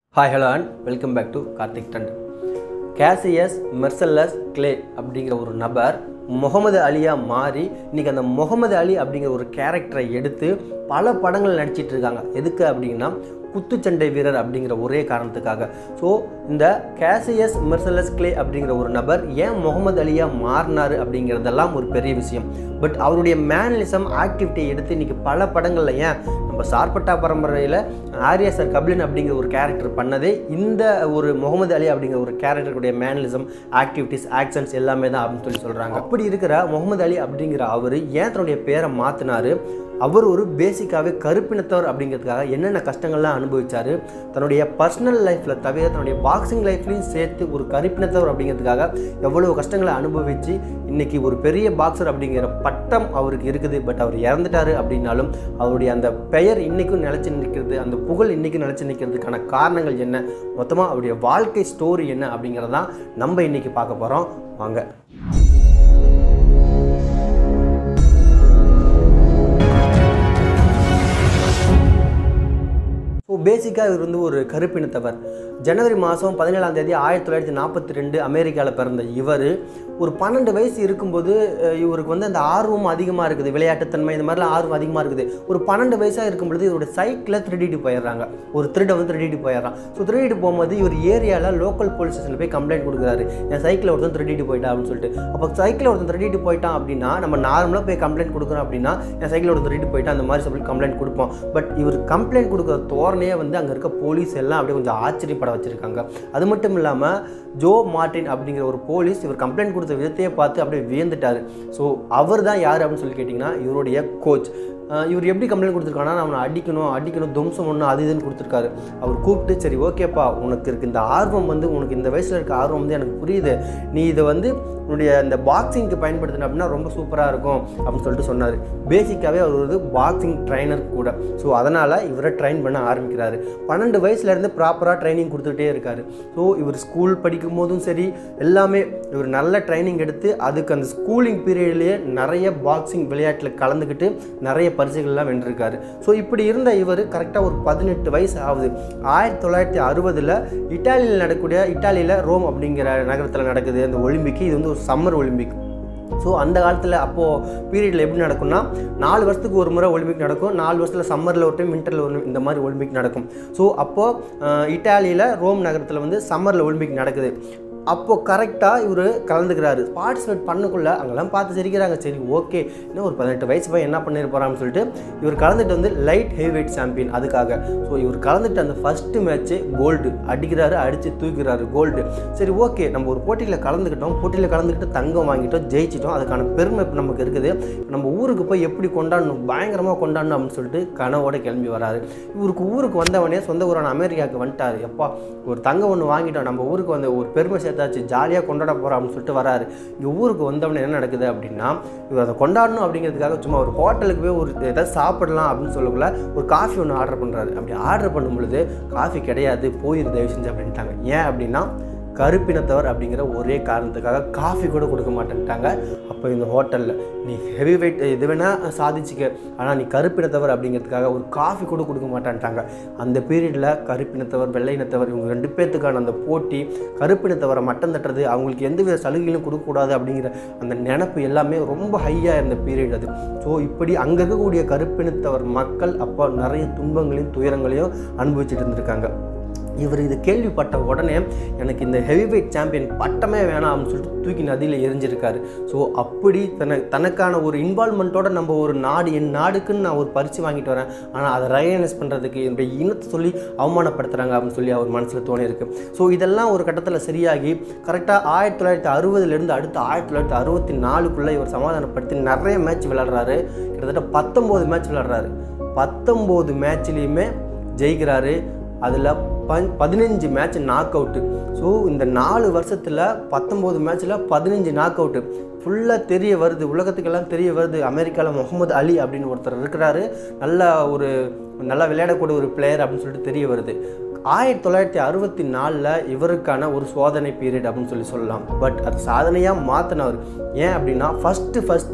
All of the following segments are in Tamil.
hi hello and welcome back to Karthik டண்ட் கேசியஸ் மெர்சல்லஸ் கிளே அப்படிங்கிற ஒரு நபர் முகமது அலியா மாறி இன்னைக்கு அந்த முகமது அலி அப்படிங்கிற ஒரு கேரக்டரை எடுத்து பல படங்கள் நடிச்சிட்டு இருக்காங்க எதுக்கு அப்படின்னா குத்துச்சண்டை வீரர் அப்படிங்கிற ஒரே காரணத்துக்காக ஸோ இந்த கேசியஸ் மெர்சலஸ் கிளே அப்படிங்கிற ஒரு நபர் ஏன் முகமது அலியா மாறினார் அப்படிங்கிறதெல்லாம் ஒரு பெரிய விஷயம் பட் அவருடைய மேனலிசம் ஆக்டிவிட்டியை எடுத்து இன்னைக்கு பல படங்களில் ஏன் நம்ம சார்பட்டா பரம்பரையில் ஆர்யா சார் கபிலன் அப்படிங்கிற ஒரு கேரக்டர் பண்ணதே இந்த ஒரு முகமது அலி அப்படிங்கிற ஒரு கேரக்டருடைய மேனலிசம் ஆக்டிவிட்டிஸ் ஆக்ஷன்ஸ் எல்லாமே தான் அப்படின்னு சொல்லி சொல்கிறாங்க அப்படி இருக்கிற முகமது அலி அப்படிங்கிற அவர் ஏன் தன்னுடைய பேரை மாற்றினாரு அவர் ஒரு பேசிக்காகவே கருப்பினத்தவர் அப்படிங்கிறதுக்காக என்னென்ன கஷ்டங்கள்லாம் அனுபவிச்சார் தன்னுடைய பர்சனல் லைஃப்பில் தவிர தன்னுடைய பாக்ஸிங் லைஃப்லையும் சேர்த்து ஒரு கருப்பினத்தவர் அப்படிங்கிறதுக்காக எவ்வளோ கஷ்டங்களை அனுபவித்து இன்னைக்கு ஒரு பெரிய பாக்ஸர் அப்படிங்கிற பட்டம் அவருக்கு இருக்குது பட் அவர் இறந்துட்டாரு அப்படின்னாலும் அவருடைய அந்த பெயர் இன்றைக்கும் நிலச்சி நிற்கிறது அந்த புகழ் இன்றைக்கும் நிலச்சி நிற்கிறதுக்கான காரணங்கள் என்ன மொத்தமாக அவருடைய வாழ்க்கை ஸ்டோரி என்ன அப்படிங்கிறதான் நம்ம இன்றைக்கி பார்க்க போகிறோம் வாங்க ஸோ பேசிக்காக இவர் வந்து ஒரு கருப்பினத்தவர் ஜனவரி மாதம் பதினேழாம் தேதி ஆயிரத்தி தொள்ளாயிரத்தி நாற்பத்தி ரெண்டு அமெரிக்காவில் பிறந்த இவர் ஒரு பன்னெண்டு வயசு இருக்கும்போது அஹ், இவருக்கு வந்து அந்த ஆர்வம் அதிகமாக இருக்குது விளையாட்டுத்தன்மை இந்த மாதிரிலாம் ஆர்வம் அதிகமாக இருக்குது ஒரு பன்னெண்டு வயசாக இருக்கும் பொழுது இவரோட சைக்கிளை திருடிட்டு போயிடுறாங்க ஒரு திருட வந்து திருடிட்டு போயிடுறான் ஸோ திருடிட்டு போகும்போது இவர் ஏரியாவில் லோக்கல் போலீஸ் ஸ்டேஷனில் போய் கம்ப்ளைண்ட் கொடுக்குறாரு என் சைக்கிளை ஒருத்தன் திருடிட்டு போயிட்டா அப்படின்னு சொல்லிட்டு அப்போ சைக்கிளை ஒருத்தன் திருடிட்டு போயிட்டான் அப்படின்னா நம்ம நார்மலாக போய் கம்ப்ளைண்ட் கொடுக்குறோம் அப்படின்னா என் சைக்கிளை ஒருத்தன் திருடிட்டு போயிட்டான் அந்த மாதிரி சொல்லி கம்ப்ளைண்ட் கொடுப்போம் பட் இவர் கம்ப்ளைண்ட் கொடுக்குற தோரணையே வந்து அங்கே இருக்க போலீஸ் எல்லாம் அப்படியே கொஞ்சம் ஆச்சரியப்பட வச்சுருக்காங்க அது மட்டும் இல்லாமல் ஜோ மார்டின் அப்படிங்கிற ஒரு போலீஸ் இவர் கம்ப்ளைண்ட் கொடுத்த விதத்தையே பார்த்து அப்படியே வியந்துட்டார் ஸோ அவர் தான் யார் அப்படின்னு சொல்லி கேட்டிங்கன்னா இவருடைய கோச் இவர் எப்படி கம்ப்ளைண்ட் கொடுத்துருக்காங்கன்னா அவனை அடிக்கணும் அடிக்கணும் துவம்சம் ஒன்று அது இதுன்னு கொடுத்துருக்காரு அவர் கூப்பிட்டு சரி ஓகேப்பா உனக்கு இருக்கு இந்த ஆர்வம் வந்து உனக்கு இந்த வயசில் இருக்க ஆர்வம் வந்து எனக்கு புரியுது நீ இதை வந்து உன்னுடைய இந்த பாக்ஸிங்க்கு பயன்படுத்தின அப்படின்னா ரொம்ப சூப்பராக இருக்கும் அப்படின்னு சொல்லிட்டு சொன்னார் பேசிக்காகவே அவர் ஒரு பாக்ஸிங் ட்ரைனர் கூட ஸோ அதனால் இவரை ட்ரைன் பண்ண ஆரம்பிக்கிறாரு பன்னெண்டு வயசுலேருந்து ப்ராப்பராக ட்ரைனிங் கொடுத்துட்டே இருக்காரு ஸோ இவர் ஸ்கூல் படிக்கும் போதும் சரி எல்லாமே இவர் நல்ல ட்ரைனிங் எடுத்து அதுக்கு அந்த ஸ்கூலிங் பீரியட்லேயே நிறைய பாக்ஸிங் விளையாட்டில் கலந்துக்கிட்டு நிறைய பரிசுகள்லாம் வென்றிருக்காரு ஸோ இப்படி இருந்த இவர் கரெக்டாக ஒரு பதினெட்டு வயசு ஆகுது ஆயிரத்தி தொள்ளாயிரத்தி அறுபதில் இட்டாலியில் நடக்கக்கூடிய இட்டாலியில் ரோம் அப்படிங்கிற நகரத்தில் நடக்குது அந்த ஒலிம்பிக்கு இது வந்து ஒரு சம்மர் ஒலிம்பிக் ஸோ அந்த காலத்தில் அப்போது பீரியடில் எப்படி நடக்கும்னா நாலு வருஷத்துக்கு ஒரு முறை ஒலிம்பிக் நடக்கும் நாலு வருஷத்தில் சம்மரில் ஒரு டைம் விண்டரில் ஒரு இந்த மாதிரி ஒலிம்பிக் நடக்கும் ஸோ அப்போது இட்டாலியில் ரோம் நகரத்தில் வந்து சம்மரில் ஒலிம்பிக் நடக்குது அப்போது கரெக்டாக இவர் கலந்துக்கிறாரு பார்ட்டிசிபேட் பண்ணக்குள்ள அங்கெல்லாம் பார்த்து சிரிக்கிறாங்க சரி ஓகே இன்னும் ஒரு பதினெட்டு வயசு பையன் என்ன பண்ணியிருப்பாரான்னு சொல்லிட்டு இவர் கலந்துட்டு வந்து லைட் ஹெவி வெயிட் சாம்பியன் அதுக்காக ஸோ இவர் கலந்துட்டு அந்த ஃபஸ்ட்டு மேட்ச்சு கோல்டு அடிக்கிறாரு அடித்து தூக்கிறாரு கோல்டு சரி ஓகே நம்ம ஒரு போட்டியில் கலந்துக்கிட்டோம் போட்டியில் கலந்துக்கிட்டு தங்கம் வாங்கிட்டோம் ஜெயிச்சிட்டோம் அதுக்கான பெருமை இப்போ நமக்கு இருக்குது நம்ம ஊருக்கு போய் எப்படி கொண்டாடணும் பயங்கரமாக கொண்டாடணும் அப்படின்னு சொல்லிட்டு கனவோட கிளம்பி வராரு இவருக்கு ஊருக்கு வந்தவனே சொந்த ஊரான அமெரிக்காவுக்கு வந்துட்டார் எப்பா ஒரு தங்கம் ஒன்று வாங்கிட்டோம் நம்ம ஊருக்கு வந்து ஒரு பெருமை சேர்த்தாச்சு ஜாலியாக கொண்டாட போகிறோம் அப்படின்னு சொல்லிட்டு வராரு இங்கே ஊருக்கு வந்தவனே என்ன நடக்குது அப்படின்னா இவர் அதை கொண்டாடணும் அப்படிங்கிறதுக்காக சும்மா ஒரு ஹோட்டலுக்கு போய் ஒரு ஏதாவது சாப்பிடலாம் அப்படின்னு சொல்லக்குள்ள ஒரு காஃபி ஒன்று ஆர்டர் பண்ணுறாரு அப்படி ஆர்டர் பண்ணும் பொழுது காஃபி கிடையாது போயிரு தயவு செஞ்சு அப்படின்ட்டாங்க ஏன் அப்படின்னா கருப்பினத்தவர் அப்படிங்கிற ஒரே காரணத்துக்காக காஃபி கூட கொடுக்க மாட்டேன்ட்டாங்க அப்போ இந்த ஹோட்டலில் நீ ஹெவி வெயிட் இது வேணால் சாதிச்சுக்க ஆனால் நீ கருப்பினத்தவர் அப்படிங்கிறதுக்காக ஒரு காஃபி கூட கொடுக்க மாட்டேன்ட்டாங்க அந்த பீரியடில் கருப்பினத்தவர் வெள்ளையினத்தவர் இவங்க ரெண்டு பேர்த்துக்கான அந்த போட்டி கருப்பினத்தவரை மட்டம் தட்டுறது அவங்களுக்கு எந்தவித சலுகைகளும் கொடுக்கக்கூடாது அப்படிங்கிற அந்த நினப்பு எல்லாமே ரொம்ப ஹையாக இருந்த பீரியட் அது ஸோ இப்படி அங்கே இருக்கக்கூடிய கருப்பினத்தவர் மக்கள் அப்போ நிறைய துன்பங்களையும் துயரங்களையும் அனுபவிச்சுட்டு இருந்திருக்காங்க இவர் இது கேள்விப்பட்ட உடனே எனக்கு இந்த ஹெவி வெயிட் சாம்பியன் பட்டமே வேணாம் அப்படின்னு சொல்லிட்டு தூக்கி நதியில் எரிஞ்சிருக்காரு ஸோ அப்படி தன தனக்கான ஒரு இன்வால்மெண்ட்டோட நம்ம ஒரு நாடு என் நாடுக்குன்னு நான் ஒரு பரிசு வாங்கிட்டு வரேன் ஆனால் அதை ரெகனைஸ் பண்ணுறதுக்கு என்னுடைய இனத்தை சொல்லி அவமானப்படுத்துகிறாங்க அப்படின்னு சொல்லி அவர் மனசில் தோணியிருக்கு ஸோ இதெல்லாம் ஒரு கட்டத்தில் சரியாகி கரெக்டாக ஆயிரத்தி தொள்ளாயிரத்தி அறுபதுலேருந்து அடுத்து ஆயிரத்தி தொள்ளாயிரத்தி அறுபத்தி நாலுக்குள்ளே இவர் சமாதானப்படுத்தி நிறைய மேட்ச் விளையாடுறாரு கிட்டத்தட்ட பத்தொம்போது மேட்ச் விளையாடுறாரு பத்தொம்போது மேட்ச்லேயுமே ஜெயிக்கிறாரு அதில் பன் பதினஞ்சு மேட்ச் நாக் அவுட்டு ஸோ இந்த நாலு வருஷத்தில் பத்தொம்போது மேட்ச்சில் பதினஞ்சு நாக் அவுட்டு ஃபுல்லாக தெரிய வருது உலகத்துக்கெல்லாம் தெரிய வருது அமெரிக்காவில் முகமது அலி அப்படின்னு ஒருத்தர் இருக்கிறாரு நல்ல ஒரு நல்லா விளையாடக்கூடிய ஒரு பிளேயர் அப்படின்னு சொல்லிட்டு தெரிய வருது ஆயிரத்தி தொள்ளாயிரத்தி அறுபத்தி நாலில் இவருக்கான ஒரு சோதனை பீரியட் அப்படின்னு சொல்லி சொல்லலாம் பட் அது சாதனையாக மாற்றினவர் ஏன் அப்படின்னா first first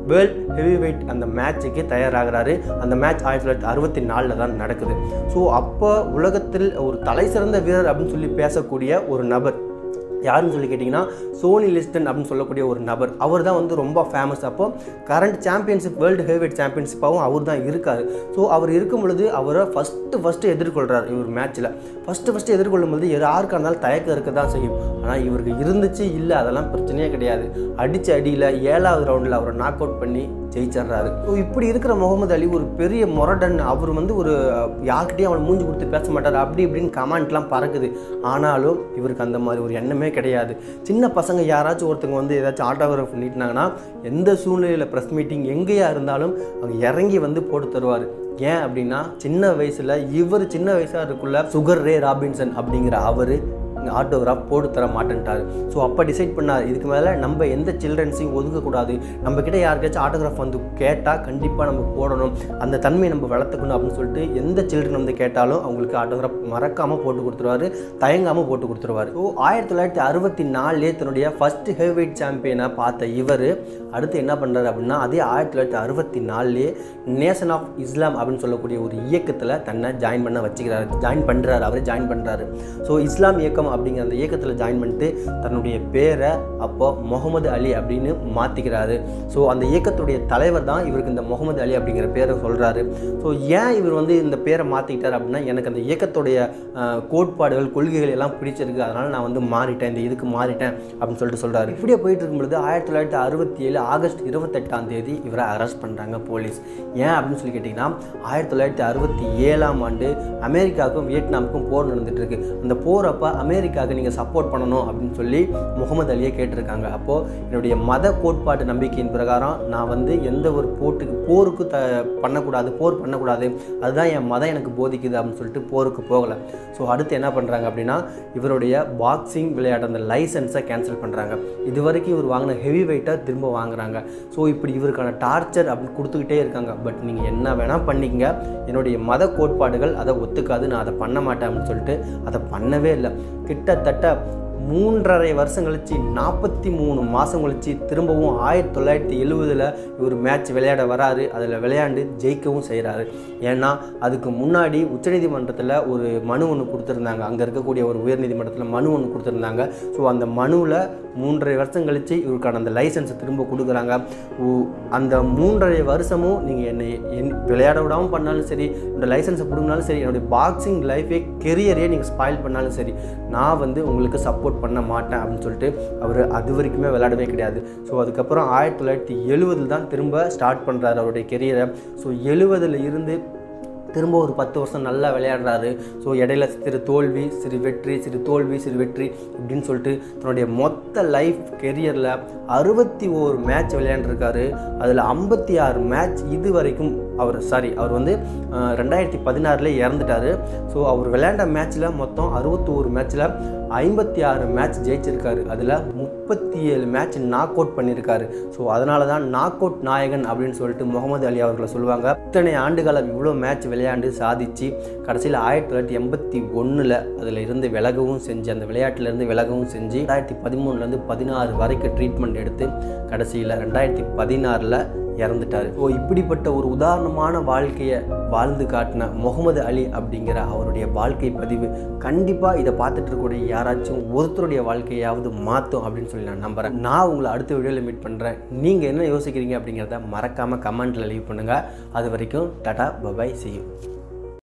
world heavy weight அந்த மேட்சுக்கு தயாராகிறாரு அந்த மேட்ச் ஆயிரத்தி தொள்ளாயிரத்தி அறுபத்தி நாலில் தான் நடக்குது ஸோ அப்போ உலகத்தில் ஒரு தலை சிறந்த வீரர் அப்படின்னு சொல்லி பேசக்கூடிய ஒரு நபர் யாருன்னு சொல்லி கேட்டிங்கன்னா சோனி லிஸ்டன் அப்படின்னு சொல்லக்கூடிய ஒரு நபர் அவர் தான் வந்து ரொம்ப ஃபேமஸ் அப்போ கரண்ட் சாம்பியன்ஷிப் வேர்ல்டு ஹெவிவேட் சாம்பியன்ஷிப்பாகவும் அவர் தான் இருக்கார் ஸோ அவர் இருக்கும் பொழுது அவரை ஃபஸ்ட்டு ஃபஸ்ட்டு எதிர்கொள்கிறார் இவர் மேட்ச்சில் ஃபஸ்ட்டு ஃபஸ்ட்டு எதிர்கொள்ளும் பொழுது யாருக்காக இருந்தாலும் தயக்கம் இருக்க தான் செய்யும் ஆனால் இவருக்கு இருந்துச்சு இல்லை அதெல்லாம் பிரச்சனையே கிடையாது அடித்த அடியில் ஏழாவது ரவுண்டில் அவரை நாக் அவுட் பண்ணி ஜெயிச்சிடுறாரு ஸோ இப்படி இருக்கிற முகமது அலி ஒரு பெரிய முரடன் அவர் வந்து ஒரு யார்கிட்டையும் அவனை மூஞ்சி கொடுத்து பேச மாட்டார் அப்படி இப்படின்னு கமெண்ட்லாம் பறக்குது ஆனாலும் இவருக்கு அந்த மாதிரி ஒரு எண்ணமே கிடையாது சின்ன பசங்க யாராச்சும் ஒருத்தங்க வந்து ஏதாச்சும் ஆட்டோகிராஃப் நீட்டினாங்கன்னா எந்த சூழ்நிலையில் ப்ரெஸ் மீட்டிங் எங்கேயா இருந்தாலும் அவங்க இறங்கி வந்து போட்டு தருவார் ஏன் அப்படின்னா சின்ன வயசில் இவர் சின்ன வயசாக இருக்குள்ள சுகர் ரே ராபின்சன் அப்படிங்கிற அவர் ஆட்டோகிராஃப் போட்டு தர மாட்டேன்ட்டார் ஸோ அப்போ டிசைட் பண்ணார் இதுக்கு மேலே நம்ம எந்த சில்ட்ரன்ஸையும் ஒதுக்கக்கூடாது நம்ம கிட்ட யாருக்காச்சும் ஆட்டோகிராஃப் வந்து கேட்டால் கண்டிப்பாக நம்ம போடணும் அந்த தன்மையை நம்ம வளர்த்துக்கணும் அப்படின்னு சொல்லிட்டு எந்த சில்ட்ரன் வந்து கேட்டாலும் அவங்களுக்கு ஆட்டோகிராஃப் மறக்காமல் போட்டு கொடுத்துருவாரு தயங்காமல் போட்டு கொடுத்துருவாரு ஸோ ஆயிரத்தி தொள்ளாயிரத்தி அறுபத்தி நாலுலே தன்னுடைய ஃபர்ஸ்ட் ஹெவிவெயிட் சாம்பியனை பார்த்த இவர் அடுத்து என்ன பண்ணுறாரு அப்படின்னா அதே ஆயிரத்தி தொள்ளாயிரத்தி அறுபத்தி நாலுலேயே நேஷன் ஆஃப் இஸ்லாம் அப்படின்னு சொல்லக்கூடிய ஒரு இயக்கத்தில் தன்னை ஜாயின் பண்ண வச்சுக்கிறாரு ஜாயின் பண்ணுறாரு அவரே ஜாயின் பண்ணுறாரு ஸோ இஸ்லாம் இயக்கம் அப்படிங்கிற அந்த இயக்கத்தில் ஜாயின் பண்ணிட்டு தன்னுடைய பேரை அப்போ முகமது அலி அப்படின்னு மாற்றிக்கிறாரு ஸோ அந்த இயக்கத்துடைய தலைவர் தான் இவருக்கு இந்த முகமது அலி அப்படிங்கிற பேரை சொல்கிறாரு ஸோ ஏன் இவர் வந்து இந்த பேரை மாற்றிக்கிட்டார் அப்படின்னா எனக்கு அந்த இயக்கத்துடைய அஹ், கோட்பாடுகள் கொள்கைகள் எல்லாம் பிடிச்சிருக்கு அதனால் நான் வந்து மாறிட்டேன் இந்த இதுக்கு மாறிட்டேன் அப்படின்னு சொல்லிட்டு சொல்கிறாரு இப்படியே போயிட்டு இருக்கும் பொழுது ஆயிரத்தி தொள்ளாயிரத்தி அறுபத்தி ஏழு ஆகஸ்ட் இருபத்தெட்டாம் தேதி இவரை அரெஸ்ட் பண்ணுறாங்க போலீஸ் ஏன் அப்படின்னு சொல்லி கேட்டிங்கன்னா ஆயிரத்தி தொள்ளாயிரத்தி அறுபத்தி ஏழாம் ஆண்டு அமெரிக்காவுக்கும் வியட்நாமுக்கும் போர் நடந்துட்டு இருக்கு அந்த போர் அப்போ அமெரிக்காவுக்கு நீங்கள் சப்போர்ட் பண்ணணும் அப்படின்னு சொல்லி முகமது அலியை கேட்டிருக்காங்க அப்போது என்னுடைய மத கோட்பாட்டு நம்பிக்கையின் பிரகாரம் நான் வந்து எந்த ஒரு போட்டுக்கு போருக்கு த பண்ணக்கூடாது போர் பண்ணக்கூடாது அதுதான் என் மதம் எனக்கு போதிக்குது அப்படின்னு சொல்லிட்டு போருக்கு போகலை ஸோ அடுத்து என்ன பண்ணுறாங்க அப்படின்னா இவருடைய பாக்ஸிங் விளையாட்டு அந்த லைசன்ஸை கேன்சல் பண்ணுறாங்க இது வரைக்கும் இவர் வாங்கின ஹெவி வெயிட்டை திரும்ப வாங்குறாங்க ஸோ இப்படி இவருக்கான டார்ச்சர் அப்படின்னு கொடுத்துக்கிட்டே இருக்காங்க பட் நீங்கள் என்ன வேணால் பண்ணிக்கங்க என்னுடைய மத கோட்பாடுகள் அதை ஒத்துக்காது நான் அதை பண்ண மாட்டேன் அப்படின்னு சொல்லிட்டு அதை பண்ணவே இல்லை கிட்டத்தட்ட மூன்றரை வருஷம் கழிச்சு நாற்பத்தி மூணு மாதம் கழிச்சு திரும்பவும் ஆயிரத்தி தொள்ளாயிரத்தி எழுவதில் இவர் மேட்ச் விளையாட வராரு அதில் விளையாண்டு ஜெயிக்கவும் செய்கிறாரு ஏன்னா அதுக்கு முன்னாடி உச்சநீதிமன்றத்தில் ஒரு மனு ஒன்று கொடுத்துருந்தாங்க அங்கே இருக்கக்கூடிய ஒரு உயர்நீதிமன்றத்தில் மனு ஒன்று கொடுத்துருந்தாங்க ஸோ அந்த மனுவில் மூன்றரை வருஷம் கழிச்சு இவருக்கான அந்த லைசன்ஸை திரும்ப கொடுக்குறாங்க உ- அந்த மூன்றரை வருஷமும் நீங்கள் என்னை என் விளையாட விடாமல் பண்ணாலும் சரி இந்த லைசன்ஸை கொடுங்கனாலும் சரி என்னுடைய பாக்ஸிங் லைஃபே கெரியரே நீங்கள் ஸ்பாயில் பண்ணாலும் சரி நான் வந்து உங்களுக்கு சப்போர்ட் பண்ண மாட்டேன் அப்படின்னு சொல்லிட்டு அவர் அது வரைக்குமே விளையாடவே கிடையாது ஸோ அதுக்கப்புறம் ஆயிரத்தி தொள்ளாயிரத்தி எழுவதில் தான் திரும்ப ஸ்டார்ட் பண்ணுறாரு அவருடைய கெரியரை ஸோ எழுவதில் இருந்து திரும்ப ஒரு பத்து வருஷம் நல்லா விளையாடுறாரு ஸோ இடையில சிறு தோல்வி சிறு வெற்றி சிறு தோல்வி சிறு வெற்றி இப்படின்னு சொல்லிட்டு தன்னுடைய மொத்த லைஃப் கெரியரில் அறுபத்தி ஓரு மேட்ச் விளையாண்டுருக்காரு அதில் ஐம்பத்தி ஆறு மேட்ச் இது வரைக்கும் அவர் சாரி அவர் வந்து அஹ், ரெண்டாயிரத்தி பதினாறுல இறந்துட்டார் ஸோ அவர் விளையாண்ட மேட்ச்சில் மொத்தம் அறுபத்தோரு மேட்ச்சில் ஐம்பத்தி ஆறு மேட்ச் ஜெயிச்சிருக்காரு அதில் முப்பத்தி ஏழு மேட்ச் நாக் அவுட் பண்ணியிருக்காரு ஸோ அதனால தான் நாக் அவுட் நாயகன் அப்படின்னு சொல்லிட்டு முகமது அலி அவர்களை சொல்லுவாங்க இத்தனை ஆண்டுகாலம் இவ்வளோ மேட்ச் விளையாண்டு சாதிச்சு கடைசியில் ஆயிரத்தி தொள்ளாயிரத்தி எண்பத்தி ஒன்றில் அதில் இருந்து விலகவும் செஞ்சு அந்த விளையாட்டுலேருந்து விலகவும் செஞ்சு ரெண்டாயிரத்தி பதிமூணுலேருந்து பதினாறு வரைக்கும் ட்ரீட்மெண்ட் எடுத்து கடைசியில் ரெண்டாயிரத்தி பதினாறில் இறந்துட்டார் ஸோ இப்படிப்பட்ட ஒரு உதாரணமான வாழ்க்கையை வாழ்ந்து காட்டின முகமது அலி அப்படிங்கிற அவருடைய வாழ்க்கை பதிவு கண்டிப்பாக இதை பார்த்துட்டு இருக்கக்கூடிய யாராச்சும் ஒருத்தருடைய வாழ்க்கையாவது மாற்றும் அப்படின்னு சொல்லி நான் நம்புகிறேன் நான் உங்களை அடுத்த வீடியோவில் மீட் பண்ணுறேன் நீங்கள் என்ன யோசிக்கிறீங்க அப்படிங்கிறத மறக்காமல் கமெண்ட்டில் லீவ் பண்ணுங்கள் அது வரைக்கும் டாடா பபாய் see you